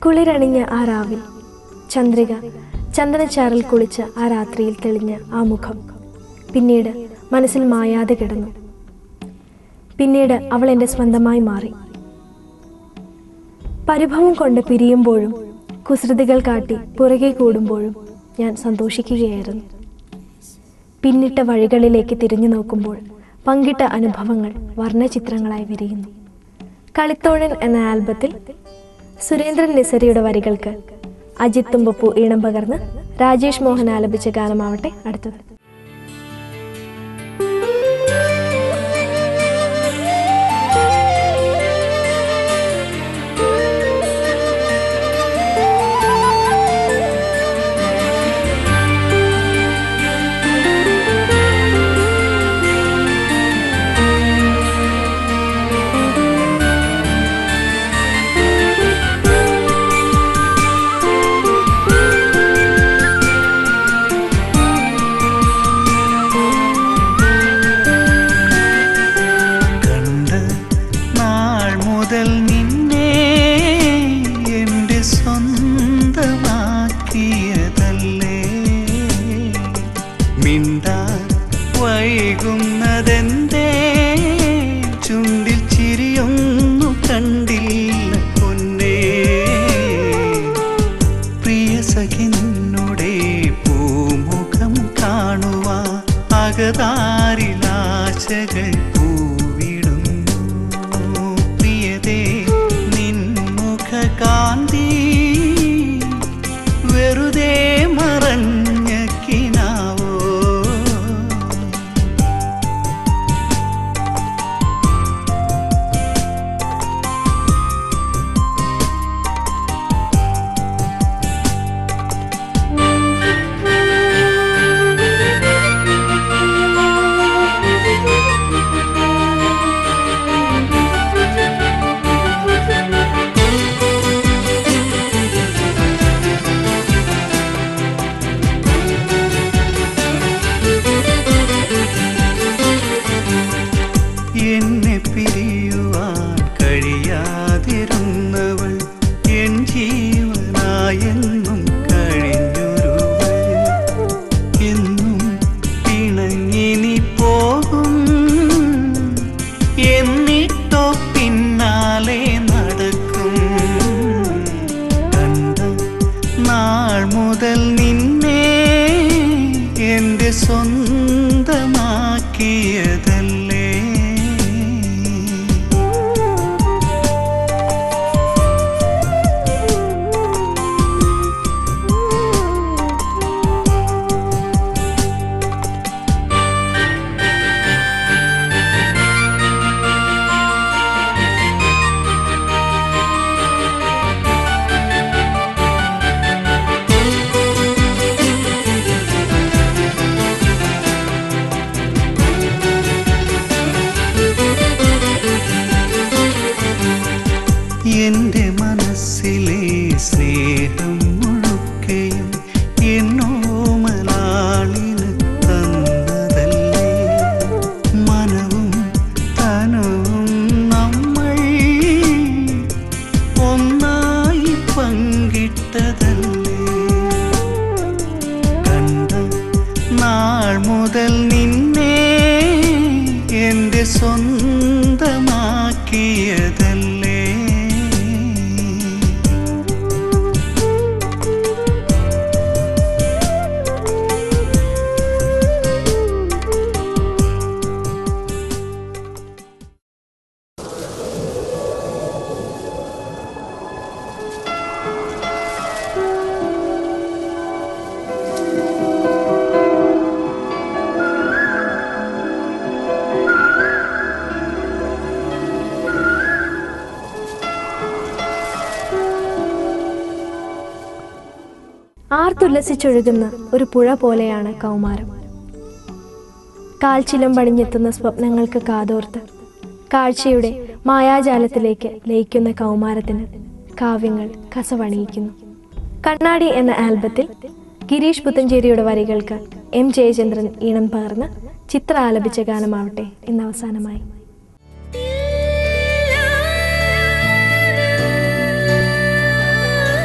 കുളിരണിഞ്ഞ ആ രാവിൽ ചന്ദ്രിക ചന്ദനച്ചാറിൽ കുളിച്ച ആ രാത്രിയിൽ തെളിഞ്ഞ ആ മുഖം പിന്നീട് മനസ്സിൽ മായാതെ കിടന്നു പിന്നീട് അവൾ എൻ്റെ സ്വന്തമായി മാറി പരിഭവം കൊണ്ട് പിരിയുമ്പോഴും കുസൃതികൾ കാട്ടി പുറകെ കൂടുമ്പോഴും ഞാൻ സന്തോഷിക്കുകയായിരുന്നു പിന്നിട്ട വഴികളിലേക്ക് തിരിഞ്ഞു നോക്കുമ്പോൾ പങ്കിട്ട അനുഭവങ്ങൾ വർണ്ണചിത്രങ്ങളായി വിരിയുന്നു കളിത്തോഴൻ എന്ന ആൽബത്തിൽ സുരേന്ദ്രൻ നിസരിയുടെ വരികൾക്ക് അജിത് തുമ്പപ്പൂ ഈണം പകർന്ന് രാജേഷ് മോഹൻ ആലപിച്ച ഗാനമാവട്ടെ അടുത്തത് കണ്ട നാൾ മുതൽ നിന്നെ എൻ്റെ സ്വന്തമാക്കിയതല്ലേ മിണ്ടാൻ വൈകുന്നതെന്തേ ചുണ്ടിൽ ചിരിയൊന്നു കണ്ടില്ല പൊന്നേ പ്രിയ സഖിന്നുടെ പൂമുഖം കാണുവാ അകതാരിലാശകൾ പൂവിടുന്നു പ്രിയതേ നിൻമുഖ കാന്തി വെറുതെ മറഞ്ഞ കിനാവോ എന്നെ പിരിയുവാൻ കഴിയാതിരുന്നവൾ എൻ ജീവനായെന്നും കഴിഞ്ഞൊരുവൾ എന്നും പിണങ്ങിനി പോകും എന്നിട്ടോ പിന്നാലെ നടക്കും കണ്ട നാൾ മുതൽ നിന്നെ എൻ്റെ സ്വന്തമാക്കിയതല്ലേ എന്റെ മനസ്സിലെ സ്നേഹം മുഴുക്കയും എന്നോ മലാളിന് തന്നതല്ലേ മനവും തനവും നമ്മൾ ഒന്നായി പങ്കിട്ടതല്ലേ കണ്ട നാൾ മുതൽ നിന്നെ എൻ്റെ സ്വന്തമാക്കിയതല്ലേ ആർത്തുല്ലസിച്ചൊഴുകുന്ന ഒരു പുഴ പോലെയാണ് കൗമാരം കാൽച്ചിലം പണിഞ്ഞെത്തുന്ന സ്വപ്നങ്ങൾക്ക് കാതോർത്ത് കാഴ്ചയുടെ മായാജാലത്തിലേക്ക് ലയിക്കുന്ന കൗമാരത്തിന് കാവ്യങ്ങൾ കസവണിയിക്കുന്നു കണ്ണാടി എന്ന ആൽബത്തിൽ ഗിരീഷ് പുത്തഞ്ചേരിയുടെ വരികൾക്ക് എം ജയചന്ദ്രൻ ഈണം പകർന്ന് ചിത്ര ആലപിച്ച ഗാനമാവട്ടെ ഇന്ന് അവസാനമായി ിൽ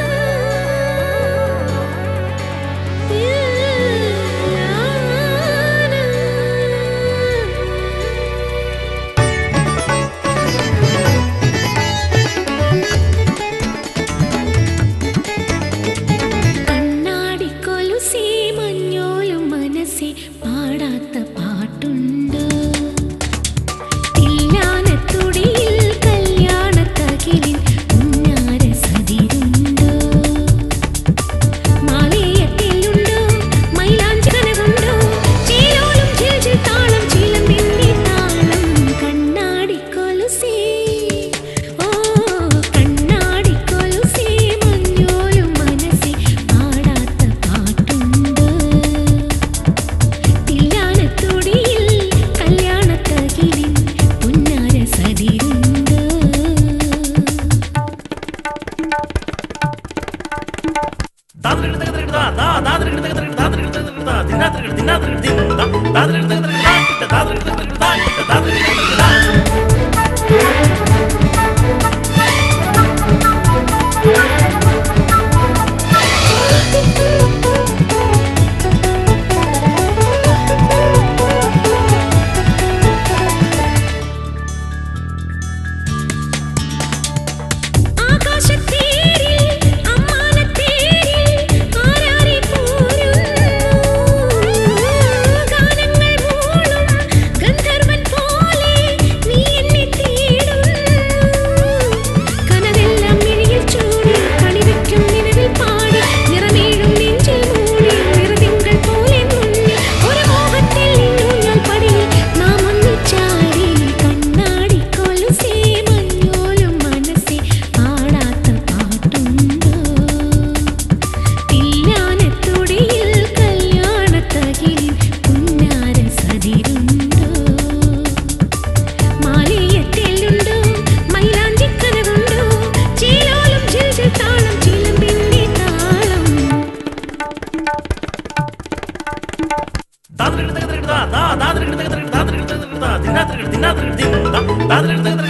താതിരൻ തകതര